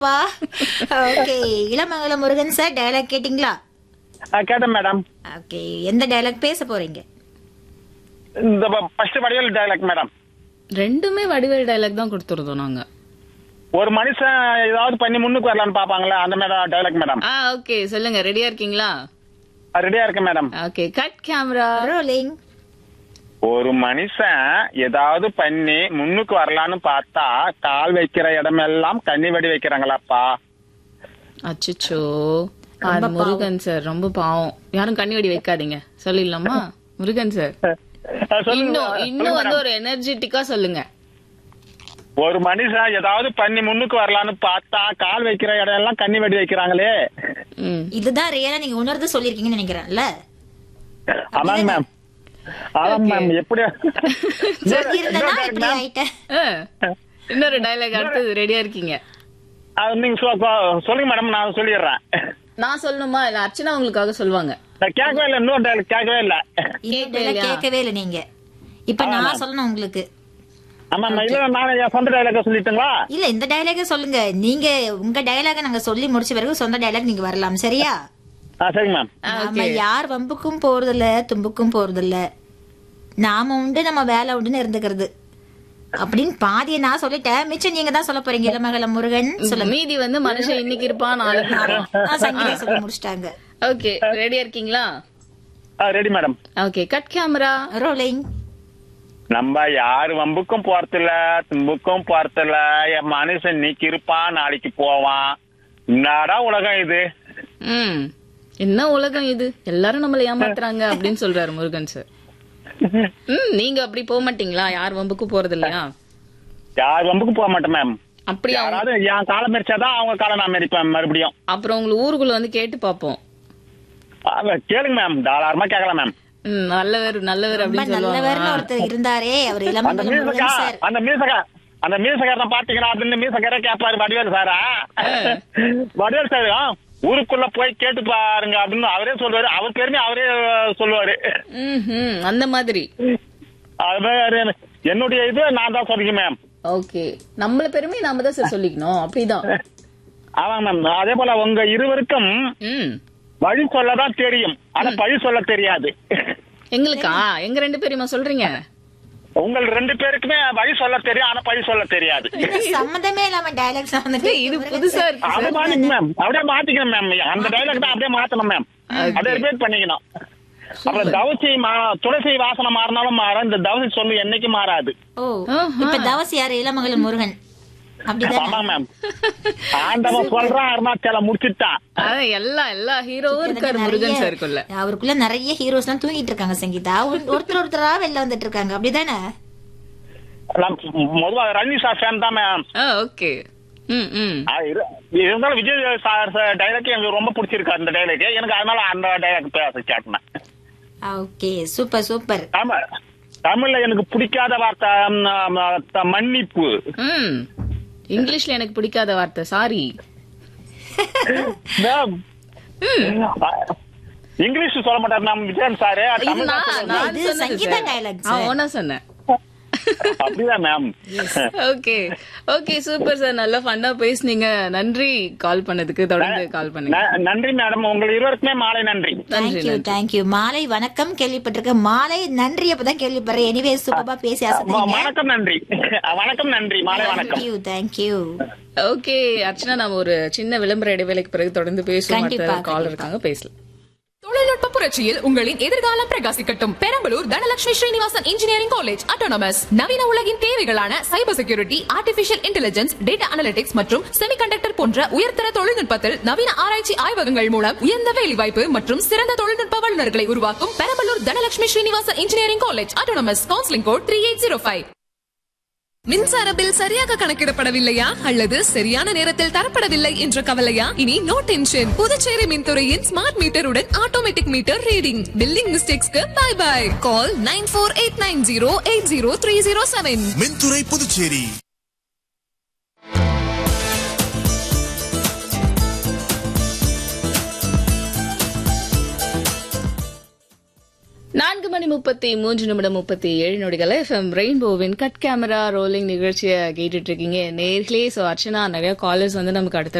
வா okay Ilamangalam Murugan sir dialogue கேட்டிங்களா ஆ, கேட்டேன் மேடம் ஓகே எந்த டயலாக் பேச போறீங்க இந்த ஃபர்ஸ்ட் வடிவேல் டைலாக் மேடம் ரெண்டுமே வடிவேல் டைலாக் தான் கொடுத்துருந்தோம் நாங்க ஒரு மனுஷன் ஏதாவது பண்ணி முன்னுக்கு வரலான்னு பாப்பாங்களே அந்த மேடம் டைலாக் மேடம் ஆ ஓகே சொல்லுங்க ரெடியா இருக்கீங்களா ரெடியா இருக்கேன் madam okay cut camera rolling ஒரு மனுஷன் ஏதாவது பண்ணி முன்னுக்கு வரலான்னு பார்த்தா கால் வைக்கிற இடமெல்லாம் கண்ணி வெடி வைக்கிறாங்களாப்பா அச்சச்சோ அது முருகன் சார் ரொம்ப பாவம் யாரும் கண்ணி வெடி வைக்காதீங்க சொல்லிடலாமா முருகன் சார் ஆ, சொல்லுங்க இன்னும் சொல்லுங்க இன்னும் வந்து மேடம். ஒரு எனர்ஜெட்டிக்கா சொல்லுங்க ஒரு மனுஷன் ஏதாவது பண்ணி முன்னுக்கு வரலான்னு பார்த்தா கால் வைக்கிற இடம் எல்லாம் கண்ணி வெடி வைக்கிறாங்களே ம் இதுதான் ரியலா நீங்க உணர்ந்து சொல்லிருக்கீங்கன்னு நினைக்கிறேன்ல ஆமாங்க மேம் ஆமாங்க மேம் எப்படி சொல்லியிருந்தனா இப்படி ஆயிட்டேன் ஆ, இன்னொரு டைலாக் அடுத்தது ரெடியா இருக்கீங்க அது நீங்க சொ- சொ- சொல்லுங்க மேடம் நான் சொல்லிடுறேன் நான் சொல்லணுமா இல்ல அர்ச்சனா உங்களுக்காக சொல்லுவாங்க நான் கேட்கவே இல்லை இன்னொரு dialogue கேட்கவே இல்லை இன்னும் dialogue கேட்கவே இல்லை நீங்க இப்ப நான் சொல்லணும் உங்களுக்கு ஆமா ஆமா இல்ல நான் என் சொந்த டைலாக சொல்லிட்டுங்களா இல்ல இந்த டயலாக சொல்லுங்க நீங்க உங்க டயலாக நாங்க சொல்லி முடிச்ச பிறகு சொந்த டயலாக் நீங்க வரலாம் சரியா ஆ சரிங்க மேம் நாம யார் வம்புக்கும் போறதில்ல தும்புக்கும் போறதில்ல நாம உண்டு நம்ம வேலை உண்டுன்னு இருந்துக்கிறது அப்படின்னு பாதியை நான் சொல்லிட்டேன் மிச்சம் நீங்க தான் சொல்ல போறீங்க இளமகள முருகன் சொல்லுங்க மீதி வந்து மனுஷன் இன்னைக்கு இருப்பான் நாளைக்கு இருப்பான் ஆ, சங்கீதா சொல்லி முடிச்சிட்டாங்க ஓகே ரெடியா இருக்கீங்களா ready madam okay cut camera rolling நம்ம யாரு வம்புக்கும் போறதில்ல தும்புக்கும் போறதில்ல என் மனுஷன் இன்னைக்கு இருப்பான் நாளைக்கு போவான் என்னடா உலகம் இது ம் என்ன உலகம் இது எல்லாரும் நம்மள ஏமாத்துறாங்க அப்படின்னு சொல்றாரு முருகன் சார் ம் நீங்க அப்படி போக மாட்டீங்களா யார் வம்புக்கு போறது இல்லையா யார் வம்புக்கும் போக மாட்டேன் மேம் அப்படி அவங்க- யாராவது என் காலம் மெரிச்சாதான் அவங்க காலம் நான் மெரிப்பேன் மறுபடியும் அப்புறம் உங்களுக்கு ஊருக்குள்ள வந்து கேட்டு பாப்போம் அத கேளுங்க மேம் தாராளமா கேட்கலாம் மேம் ம், நல்லவர் நல்லவர் ரொம்ப அப்படின்னு நல்லவர்னு சொல்லுவாங்க ஒருத்தர் இருந்தாரே அவர் அந்த இளமகள மீசக்கா முருகன் சார் அந்த மீசக்கா அந்த மீசக்காரன் பாத்தீங்கன்னா அப்படின்னு மீசக்கார கேட்பாரு வடிவேல் சாரா வடிவேல் சார் ஆ, ஊருக்குள்ள போய் கேட்டு பாருங்க அப்படின்னு அவரே சொல்லுவாரு அவர் பெருமை அவரே சொல்லுவாரு ம்ஹும், அந்த மாதிரி அது மாதிரி என்னுடைய இது நான் தான் சொல்லிக்க மேம் ஓகே நம்மள பெருமை நாம தான் சார் சொல்லிக்கணும் அப்படிதான் ஆமாங்க மேம் அதே போல உங்க இருவருக்கும் ம் வழி சொல்லதான் தெரியும் ஆனா பழி சொல்ல தெரியாது எங்களுக்கா எங்க ரெண்டு பேருமா சொல்றீங்க உங்கள் ரெண்டு பேருக்குமே வழி சொல்ல தெரியும் ஆனா பழி சொல்ல தெரியாது என்ன சம்மந்தமே இல்லாம டயலாக்ஸ் வந்துட்டு இது புதுசா இருக்கு அதை சார் மாத்திங்க மேம் அப்படியே மாத்திக்கணும் மேம் அந்த டைலாக் தான் அப்படியே மாத்தணும் மேம் அதை ரிப்பீட் பண்ணிக்கணும் அப்புறம் தவசி மா- துளசி வாசனை மாறினாலும் மாறும் இந்த தவசி சொல்லு என்னைக்கு மாறாது ஓ ஆஹா. இப்ப தவசி யாரு இளமகள முருகன் அப்படிதானே ஆமா மேம் ஆண்டவன் சொல்றான் அருணாச்சலம் முடிச்சுட்டான் அதான் எல்லா எல்லா ஹீரோவும் இருக்காரு முருகன் சாருக்குள்ள அவருக்குள்ள நிறைய ஹீரோஸ் எல்லாம் தூங்கிட்டு இருக்காங்க சங்கீதா ஒரு- ஒருத்தர் ஒருத்தரா வெளில வந்துட்டு இருக்காங்க அப்படிதானே நான் பொதுவா ரஜினி சார் ஃபேன் தான் மேம் ஆ ஓகே ம் ம் இருந்தாலும் விஜய் சார் டைலாக் எனக்கு ரொம்ப பிடிச்சிருக்கு அந்த டைலாக் எனக்கு அதனால அந்த டைலாக் பேச கேட்டேன் ஓகே சூப்பர் சூப்பர் தமிழ் தமிழ்ல எனக்கு பிடிக்காத வார்த்தை ம், ம், மன்னிப்பு ம் இங்கிலீஷ்ல எனக்கு பிடிக்காத வார்த்தை சாரி மேம் இங்கிலீஷ் சொல்ல மாட்டார் மேம் விஜயன் சாரு இது தமிழ் தான் நான் சொல்லுவாரு. நான் இது சொன்னது சங்கீதா சார். dialogue, ஆ, sir. ஒண்ணா சொன்னேன் அப்படிதான் ma'am okay okay super sir நல்லா ஃபன்னா பேசுனீங்க நன்றி கால் பண்ணதுக்கு தொடர்ந்து கால் பண்ணுங்க ந- நன்றி மேடம் உங்கள் இருவருக்குமே மாலை நன்றி நன்றி தேங்க்யூ நன்றி தேங்க்யூ மாலை வணக்கம் கேள்விப்பட்டிருக்கேன் மாலை நன்றி அப்பதான் கேள்விப்படுறேன் எனிவே சூப்பரா பேசி வ- அசத்துறீங்க வணக்கம் நன்றி வணக்கம் நன்றி மாலை வணக்கம் தேங்க்யூ தேங்க்யூ ஓகே அர்ச்சனா நாம ஒரு சின்ன விளம்பர இடைவேளைக்கு பிறகு தொடர்ந்து பேசுவோம் கண்டிப்பா, அடுத்த கால் கண்டிப்பா. இருக்காங்க பேசலாம் தொழில்நுட்ப புரட்சியில் உங்களின் எதிர்காலம் பிரகாசிக்கட்டும் Perambalur Dhanalakshmi Srinivasan engineering college autonomous நவீன உலகின் தேவைகளான cyber security artificial intelligence data analytics மற்றும் செமிகண்டக்டர் போன்ற உயர்தர தொழில்நுட்பத்தில் நவீன ஆராய்ச்சி ஆய்வகங்கள் மூலம் உயர்ந்த வேலைவாய்ப்பு மற்றும் சிறந்த தொழில்நுட்ப வல்லுநர்களை உருவாக்கும் Perambalur Dhanalakshmi Srinivasan engineering college autonomous counselling code three eight zero five மின்சார பில் சரியாக கணக்கிடப்படவில்லையா அல்லது சரியான நேரத்தில் தரப்படவில்லை என்ற கவலையா இனி நோ டென்ஷன் புதுச்சேரி மின்துறையின் ஸ்மார்ட் மீட்டருடன் ஆட்டோமேட்டிக் மீட்டர் ரீடிங் பில்லிங் மிஸ்டேக்ஸ்க்கு bye bye call nine four eight nine zero eight zero three zero seven மின்துறை புதுச்சேரி நான்கு மணி முப்பத்தி மூன்று நிமிடம் முப்பத்தி ஏழு நொடிகள் எஃப்எம் ரெயின்போவின் கட் கேமரா ரோலிங் நிகழ்ச்சியை கேட்டுட்டு இருக்கீங்க நேர்களே ஸோ அர்ச்சனா நிறைய காலர்ஸ் வந்து நமக்கு அடுத்த